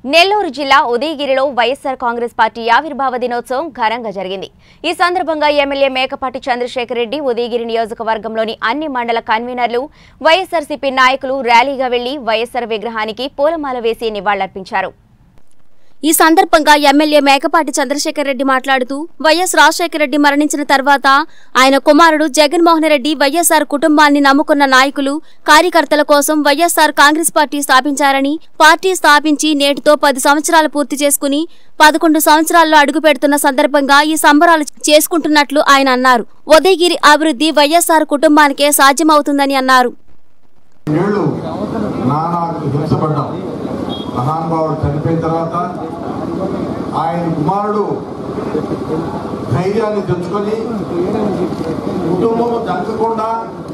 నెల్లూరు జిల్లా ఉదయగిరిలో వైఎస్సార్ కాంగ్రెస్ పార్టీ ఆవిర్భావ దినోత్సవం ఘనంగా జరిగింది ఈ సందర్భంగా ఎమ్మెల్యే మేకపాటి చంద్రశేఖర్ రెడ్డి ఉదయగిరి నియోజకవర్గంలోని అన్ని మండల కన్వీనర్లు వైఎస్సార్సీపీ నాయకులు ర్యాలీగా వెళ్లి వైఎస్సార్ విగ్రహానికి పూలమాల వేసి నివాళులర్పించారు ఈ సందర్భంగా ఎమ్మెల్యే మేకపాటి చంద్రశేఖర్ రెడ్డి మాట్లాడుతూ వైఎస్ రాజశేఖర రెడ్డి మరణించిన తర్వాత ఆయన కుమారుడు జగన్మోహన్ రెడ్డి వైఎస్ఆర్ కుటుంబాన్ని నమ్ముకున్న నాయకులు కార్యకర్తల కోసం వైఎస్ఆర్ కాంగ్రెస్ పార్టీ స్థాపించారని పార్టీ స్థాపించి నేటితో పది సంవత్సరాలు పూర్తి చేసుకుని పదకొండు సంవత్సరాల్లో అడుగు పెడుతున్న సందర్భంగా ఈ సంబరాలు చేసుకుంటున్నట్లు ఆయన అన్నారు ఉదయగిరి అభివృద్ధి వైఎస్ఆర్ కుటుంబానికే సాధ్యమవుతుందని అన్నారు ఏళ్ళు నానాకు హింసపడ్డాం మహానుభావుడు చనిపోయిన తర్వాత ఆయన కుమారుడు ధైర్యాన్ని తెచ్చుకొని కుటుంబం జంకకుండా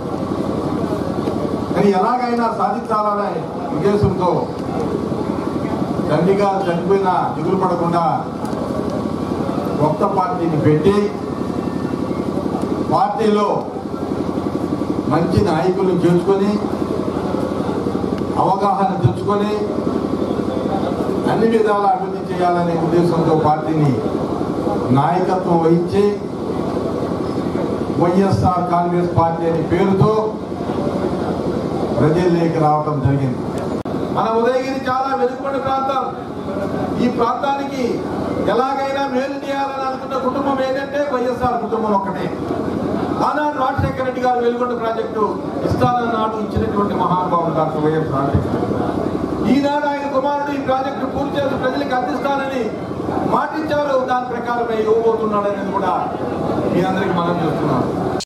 కానీ ఎలాగైనా సాధించాలనే ఉద్దేశంతో తండ్రి గారు చనిపోయిన దిగులు పడకుండా కొత్త పార్టీని పెట్టి పార్టీలో మంచి నాయకులను చేర్చుకొని అవగాహన తెచ్చుకొని అన్ని విధాల అభివృద్ధి చేయాలనే ఉద్దేశంతో పార్టీని నాయకత్వం వహించి వైఎస్ఆర్ కాంగ్రెస్ పార్టీ అనే పేరుతో ప్రజల్లోకి రావటం జరిగింది మన ఉదయగిరి చాలా వెనుకబడి ప్రాంతం ఈ ప్రాంతానికి ఎలాగైనా మేలు చేయాలని అనుకున్న కుటుంబం ఏంటంటే వైఎస్ఆర్ కుటుంబం ఒక్కటే ఆనాడు రాజశేఖర రెడ్డి గారు వెలుగొండ ప్రాజెక్టు ఇస్తానన్నాడు ఇచ్చినటువంటి మహానుభావుడు డాక్టర్ వైఎస్ రాజశేఖర రెడ్డి గారు. ఈనాడు ఆయన కుమారుడు ఈ ప్రాజెక్టు పూర్తి చేసి ప్రజలకు అందిస్తానని మాటించారు దాని ప్రకారమే ఇవ్వబోతున్నాడు అనేది కూడా మీ అందరికి మనం చేస్తున్నాను